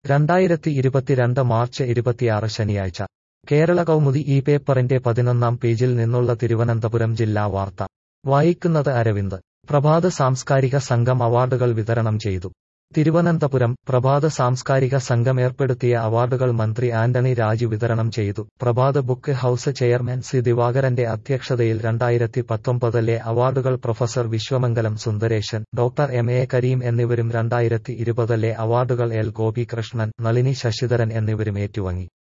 രണ്ടായിരത്തി ഇരുപത്തിരണ്ട് മാർച്ച് ഇരുപത്തിയാറ് ശനിയാഴ്ച കേരള കൗമുദി ഈ പേപ്പറിന്റെ പതിനൊന്നാം പേജിൽ നിന്നുള്ള തിരുവനന്തപുരം ജില്ലാ വാർത്ത വായിക്കുന്നത് അരവിന്ദ് പ്രഭാത സാംസ്കാരിക സംഘം അവാർഡുകൾ വിതരണം ചെയ്തു തിരുവനന്തപുരം പ്രഭാത സാംസ്കാരിക സംഘം ഏർപ്പെടുത്തിയ അവാർഡുകൾ മന്ത്രി ആന്റണി രാജു വിതരണം ചെയ്തു Prabhath book house chairman C ദിവാകരന്റെ അധ്യക്ഷതയിൽ രണ്ടായിരത്തി പത്തൊമ്പതിലെ അവാർഡുകൾ professor Vishwamangalam Sundaresan doctor M A Kareem എന്നിവരും രണ്ടായിരത്തി ഇരുപതിലെ അവാർഡുകൾ എൽ ഗോപികൃഷ്ണൻ നളിനി ശശിധരൻ എന്നിവരും ഏറ്റുവാങ്ങി